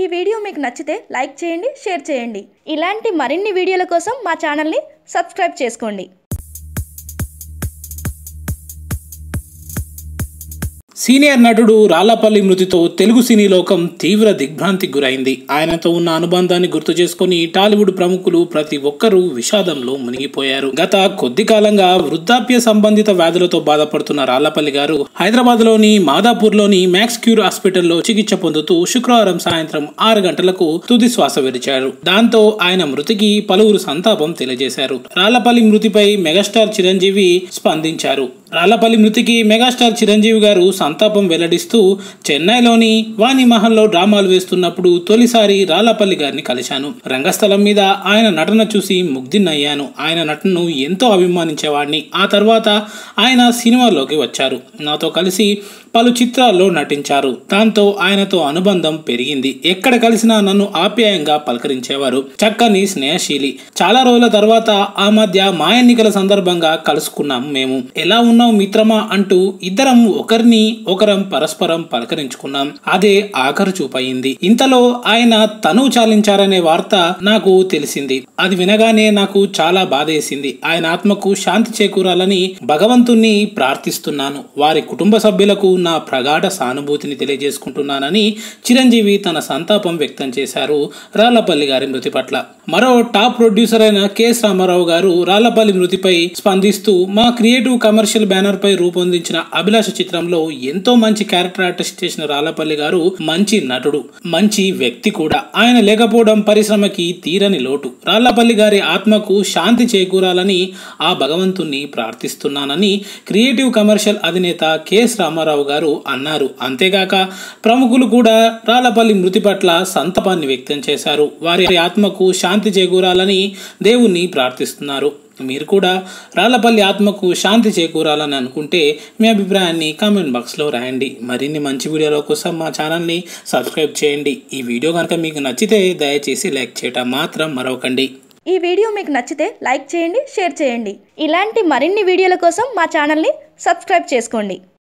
ఈ వీడియో మీకు నచ్చితే లైక్ చేయండి షేర్ చేయండి ఇలాంటి మరిన్ని వీడియోల కోసం మా ఛానల్ని సబ్స్క్రైబ్ చేసుకోండి సీనియర్ నటుడు రాళ్లపల్లి మృతితో తెలుగు సినీ లోకం తీవ్ర దిగ్భ్రాంతికి గురైంది ఆయనతో ఉన్న అనుబంధాన్ని గుర్తు చేసుకుని టాలీవుడ్ ప్రముఖులు ప్రతి ఒక్కరూ విషాదంలో మునిగిపోయారు గత కొద్ది కాలంగా వృద్ధాప్య సంబంధిత వ్యాధులతో బాధపడుతున్న రాళ్లపల్లి గారు హైదరాబాద్ లోని మాదాపూర్లోని మ్యాక్స్ క్యూర్ హాస్పిటల్లో చికిత్స పొందుతూ శుక్రవారం సాయంత్రం ఆరు గంటలకు తుది శ్వాస విడిచారు దాంతో ఆయన మృతికి పలువురు సంతాపం తెలియజేశారు రాళ్లపల్లి మృతిపై మెగాస్టార్ చిరంజీవి స్పందించారు రాళ్లపల్లి మృతికి మెగాస్టార్ చిరంజీవి గారు సంతాపం వెల్లడిస్తూ చెన్నైలోని వాణి మహల్లో డ్రామాలు వేస్తున్నప్పుడు తొలిసారి రాళ్లపల్లి గారిని కలిశాను రంగస్థలం మీద ఆయన నటన చూసి ముగ్ధినయ్యాను ఆయన నటనను ఎంతో అభిమానించేవాడిని ఆ తర్వాత ఆయన సినిమాల్లోకి వచ్చారు నాతో కలిసి పలు చిత్రాల్లో నటించారు దాంతో ఆయనతో అనుబంధం పెరిగింది ఎక్కడ కలిసినా నన్ను ఆప్యాయంగా పలకరించేవారు చక్కని స్నేహశీలి చాలా రోజుల తర్వాత ఆ మధ్య మా ఎన్నికల సందర్భంగా కలుసుకున్నాం మేము ఎలా ఉన్నావు మిత్రమా అంటూ ఇద్దరం ఒకరిని ఒకరం పరస్పరం పలకరించుకున్నాం అదే ఆఖరు చూపయింది ఇంతలో ఆయన తను చాలించారనే వార్త నాకు తెలిసింది అది వినగానే నాకు చాలా బాధేసింది ఆయన ఆత్మకు శాంతి చేకూరాలని భగవంతుణ్ణి ప్రార్థిస్తున్నాను వారి కుటుంబ సభ్యులకు నా ప్రగాఢ సానుభూతిని తెలియజేసుకుంటున్నానని చిరంజీవి తన సంతాపం వ్యక్తం చేశారు రాళ్లపల్లి గారి మృతి పట్ల మరో టాప్ ప్రొడ్యూసర్ అయిన కెఎస్ రామారావు గారు రాళ్లపల్లి మృతిపై స్పందిస్తూ మా క్రియేటివ్ కమర్షియల్ బ్యానర్ పై రూపొందించిన అభిలాష చిత్రంలో ఎంతో మంచి క్యారెక్టర్ ఆర్టిస్ట్ చేసిన రాళ్లపల్లి గారు మంచి నటుడు మంచి వ్యక్తి కూడా ఆయన లేకపోవడం పరిశ్రమకి తీరని లోటు రాళ్లపల్లి గారి ఆత్మకు శాంతి చేకూరాలని ఆ భగవంతుణ్ణి ప్రార్థిస్తున్నానని క్రియేటివ్ కమర్షియల్ అధినేత కెఎస్ రామారావు గారు అన్నారు అంతేగాక ప్రముఖులు కూడా రాళ్లపల్లి మృతి పట్ల సంతాపాన్ని వ్యక్తం చేశారు వారి ఆత్మకు శాంతి చేకూరాలని దేవుణ్ణి ప్రార్థిస్తున్నారు మీరు కూడా రాళ్లపల్లి ఆత్మకు శాంతి చేకూరాలని అనుకుంటే మీ అభిప్రాయాన్ని కామెంట్ బాక్స్లో రాయండి మరిన్ని మంచి వీడియోల కోసం మా ఛానల్ని సబ్స్క్రైబ్ చేయండి ఈ వీడియో కనుక మీకు నచ్చితే దయచేసి లైక్ చేయటం మాత్రం మరవకండి ఈ వీడియో మీకు నచ్చితే లైక్ చేయండి షేర్ చేయండి ఇలాంటి మరిన్ని వీడియోల కోసం మా ఛానల్ని సబ్స్క్రైబ్ చేసుకోండి